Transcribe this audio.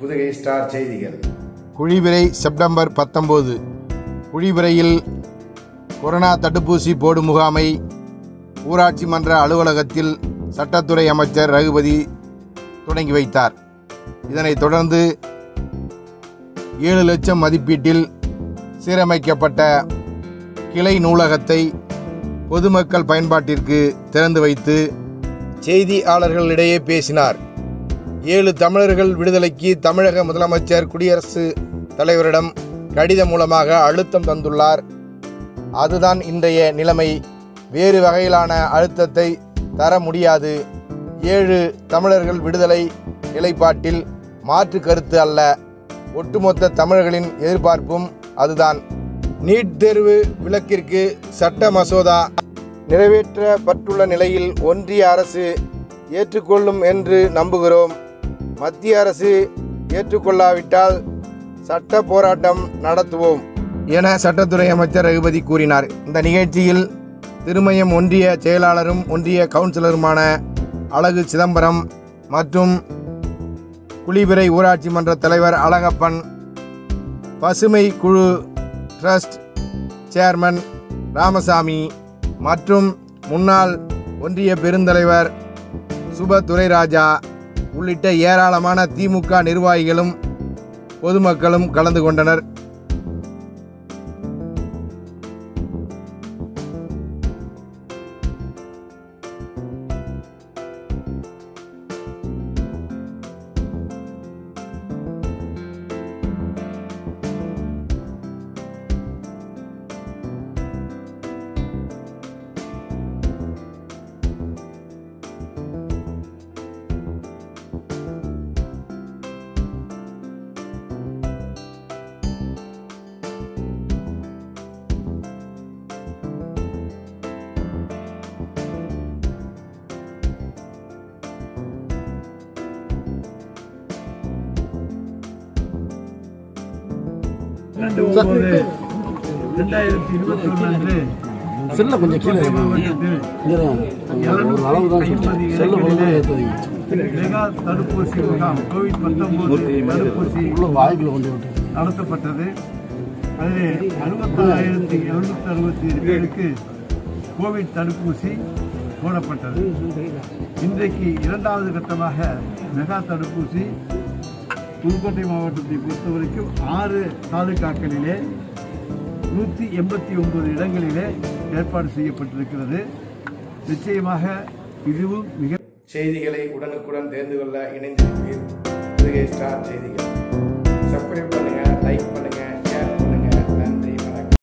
Pudugai star செய்திகள் குழிவிரை September பத்தொம்போது குழிவிரையில் corona தடுப்பூசி போடும் முகாமை ஊராட்சி மன்ற அலுவலகத்தில் சட்டத்துறை அமைச்சர் ரகுபதி தொடங்கி வைத்தார் இதனைத் தொடர்ந்து ஏழு லட்சம் மதிப்பீட்டில் சீரமைக்கப்பட்ட கிளை நூலகத்தை பொதுமக்கள் பயன்பாட்டிற்கு திறந்து வைத்து செய்தியாளர்களிடையே பேசினார் ஏழு தமிழர்கள் விடுதலைக்கு தமிழக முதலமைச்சர் குடியரசு தலைவரிடம் கடிதம் மூலமாக அழுத்தம் தந்துள்ளார் அதுதான் இன்றைய நிலைமை வேறு வகையிலான அழுத்தத்தை தர முடியாது ஏழு தமிழர்கள் விடுதலை நிலைப்பாட்டில் மாற்று கருத்து அல்ல ஒட்டுமொத்த தமிழர்களின் எதிர்பார்ப்பும் அதுதான் நீட் தேர்வு விலக்கிற்கு சட்ட மசோதா நிறைவேற்றப்பட்டுள்ள நிலையில் ஒன்றிய அரசு ஏற்றுக்கொள்ளும் என்று நம்புகிறோம் மத்திய அரசு ஏற்றுக்கொள்ளாவிட்டால் சட்ட போராட்டம் நடத்துவோம் என சட்டத்துறை அமைச்சர் ரகுபதி கூறினார் இந்த நிகழ்ச்சியில் திருமயம் ஒன்றிய செயலாளரும் ஒன்றிய கவுன்சிலருமான அழகு சிதம்பரம் மற்றும் குளிபிறை ஊராட்சி மன்ற தலைவர் அழகப்பன் பசுமை குழு ட்ரஸ்ட் சேர்மன் ராமசாமி மற்றும் முன்னாள் ஒன்றிய பெருந்தலைவர் சுப துரைராஜா உள்ளிட்ட ஏராளமான திமுக நிர்வாகிகளும் பொதுமக்களும் கலந்து கொண்டனர் இரண்டு ஒன்பது ரெண்டாயிரத்தி இருபத்தி ஒன்று அன்று செல்ல கொஞ்சம் கீழே புதுக்கோட்டை வைங்க. மாவட்டத்தில் இங்க தான். ஒரு அளவு தான் சொல்றேன். செல்ல ஒழுங்கா ஏத்தாதீங்க. மெகா தடுப்பூசி முகாம் கோவிட் பத்தொன்பது தடுப்பூசி உள்ள வாய்க்குள்ள கொண்டு விட்டு நடத்தப்பட்டது அதில் அறுபத்தாயிரத்தி எழுநூத்தி அறுபத்தி பேருக்கு கோவிட் தடுப்பூசி போடப்பட்டது இன்றைக்கு இரண்டாவது கட்டமாக மெகா தடுப்பூசி புதுக்கோட்டை மாவட்டத்தை பொறுத்தவரைக்கும் ஆறு தாலுகாக்களிலே நூற்றி எண்பத்தி ஒன்பது இடங்களிலே ஏற்பாடு செய்யப்பட்டிருக்கிறது நிச்சயமாக இதுவும் மிக செய்திகளை உடனுக்குடன் தெரிந்து கொள்ள இணைந்திருப்பீர் புதுகை ஸ்டார் செய்திகள் சப்ஸ்கிரைப் பண்ணுங்க